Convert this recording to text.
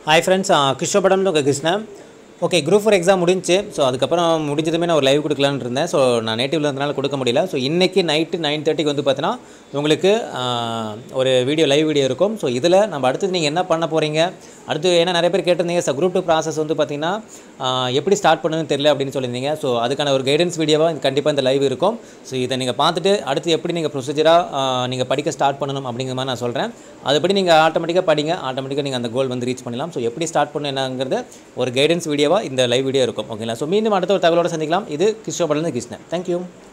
hi friends கிருஷ்ணபடம்னு உங்கள் Krishnan okay group four exam முடிஞ்சு ஸோ அதுக்கப்புறம் முடிஞ்சதுமே நான் ஒரு லைவ் கொடுக்கலான்னு இருந்தேன் ஸோ நான் நேட்டிவ்ல இருந்தனால கொடுக்க முடியல ஸோ இன்றைக்கி நைட்டு நைன் தேர்ட்டிக்கு வந்து பார்த்தீங்கன்னா உங்களுக்கு ஆஹ், ஒரு வீடியோ லைவ் வீடியோ இருக்கும் ஸோ இதில் நம்ம அடுத்தது நீங்கள் என்ன பண்ண போகிறீங்க அடுத்து ஏன்னா நிறைய பேர் கேட்டிருந்தீங்க சார் குரூப் டூ ப்ராசஸ் வந்து பார்த்தீங்கன்னா ஆஹ், எப்படி ஸ்டார்ட் பண்ணுன்னு தெரியல அப்படின்னு சொல்லியிருந்தீங்க ஸோ அதுக்கான ஒரு கைடன்ஸ் வீடியோவாக கண்டிப்பாக இந்த லைவ் இருக்கும் ஸோ இதை நீங்கள் பார்த்துட்டு அடுத்து எப்படி நீங்கள் ப்ரொசீஜராக நீங்கள் படிக்க ஸ்டார்ட் பண்ணணும் அப்படிங்கிற மாதிரி நான் சொல்கிறேன் அதுபடி நீங்கள் ஆட்டோமேட்டிக்காக படிங்க ஆட்டோமேட்டிக்காக நீங்கள் அந்த கோல் வந்து ரீச் பண்ணலாம் ஸோ எப்படி ஸ்டார்ட் பண்ணணும் என்னங்கிறது ஒரு கைடன்ஸ் வீடியோவாக இந்த லைவ் வீடியோ இருக்கும் ஓகேங்களா ஸோ மீண்டும் அடுத்த ஒரு தகவலோட சந்திக்கலாம் இது கிருஷ்ணபலன் கிருஷ்ணன் தேங்க்யூ